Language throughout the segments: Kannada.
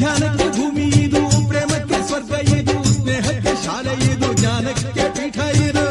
ಧ್ಯಾನಕ್ಕೆ ಭೂಮಿ ಇದು ಪ್ರೇಮಕ್ಕೆ ಸ್ವರ್ಗ ಇದು ಸ್ನೇಹಕ್ಕೆ ಶಾಲೆ ಇದು ಜ್ಞಾನಕ್ಕೆ ಪೀಠ ಇದು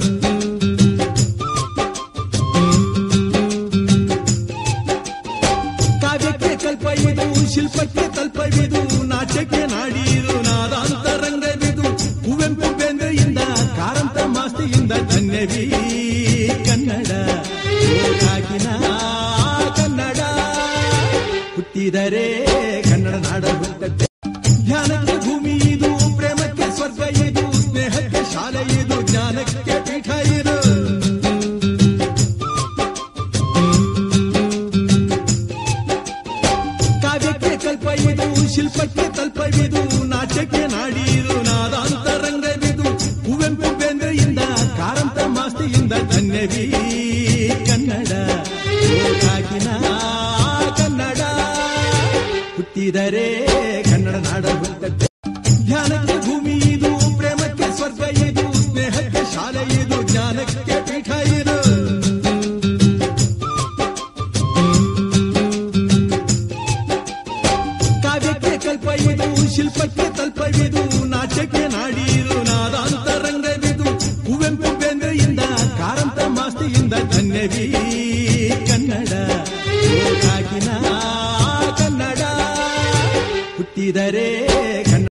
ಕಾವ್ಯಕ್ಕೆ ಕಲ್ಪ ಇದು ಶಿಲ್ಪಕ್ಕೆ ತಲ್ಪವಿದು ನಾಟ್ಯಕ್ಕೆ ನಾಡಿದು ನಾದಾಂತರಂಗವಿದು ಕುವೆಂಪು ಬೇಂದ್ರೆಯಿಂದ ಕಾರಂತ ಮಾಸ್ತಿಯಿಂದ ಧನ್ಯವೀ ಕನ್ನಡ ಗೋಕಾಕಿನ ಕನ್ನಡ ಹುಟ್ಟಿದರೆ ಕನ್ನಡ ನಾಡ ಹುಟ್ಟತ್ತೆ ಧ್ಯಾನಕ್ಕೆ ಭೂಮಿ ಇದು ಪ್ರೇಮಕ್ಕೆ ಸ್ವರ್ಗ ಇದು ಸ್ನೇಹಕ್ಕೆ ಶಾಲೆ ಇದು ಜ್ಞಾನಕ್ಕೆ ಪೀಠ ಇದು ಕಾವ್ಯಕ್ಕೆ ಕಲ್ಪ ಇದು ಶಿಲ್ಪಕ್ಕೆ ತಲ್ಪವಿದು ನಾಟ್ಯಕ್ಕೆ ನಾಡಿದು ನಾದಾಂತರಂಗವಿದು ಕುವೆಂಪು ಬೇಂದ್ರೆಯಿಂದ ಕಾರಂತ ಮಾಸ್ತಿಯಿಂದ ಧನ್ಯವೀ ಕನ್ನಡ ಗೋಕಾಕಿನ ಕನ್ನಡ ಹುಟ್ಟಿದರೆ ಕನ್ನಡ ನಾಡ ಹುಟ್ಟತ್ತೆ ಧ್ಯಾನಕ್ಕೆ ಭೂಮಿ ಇದು ಪ್ರೇಮಕ್ಕೆ ಸ್ವರ್ಗ ಇದು ಸ್ನೇಹಕ್ಕೆ ಶಾಲೆ ಇದು ಜ್ಞಾನಕ್ಕೆ ಪೀಠ ಇದು ಕಾವ್ಯಕ್ಕೆ ಕಲ್ಪ ಇದು ಶಿಲ್ಪಕ್ಕೆ ತಲ್ಪವಿದು ನಾಟ್ಯಕ್ಕೆ ನಾಡಿದು ನಾದಾಂತರಂಗವಿದು ಕುವೆಂಪು ಬೇಂದ್ರೆಯಿಂದ ಕಾರಂತ ಮಾಸ್ತಿಯಿಂದ ಧನ್ಯವೀ ಕನ್ನಡ ಗೋಕಾಕಿನ ಕನ್ನಡ ಹುಟ್ಟಿದರೆ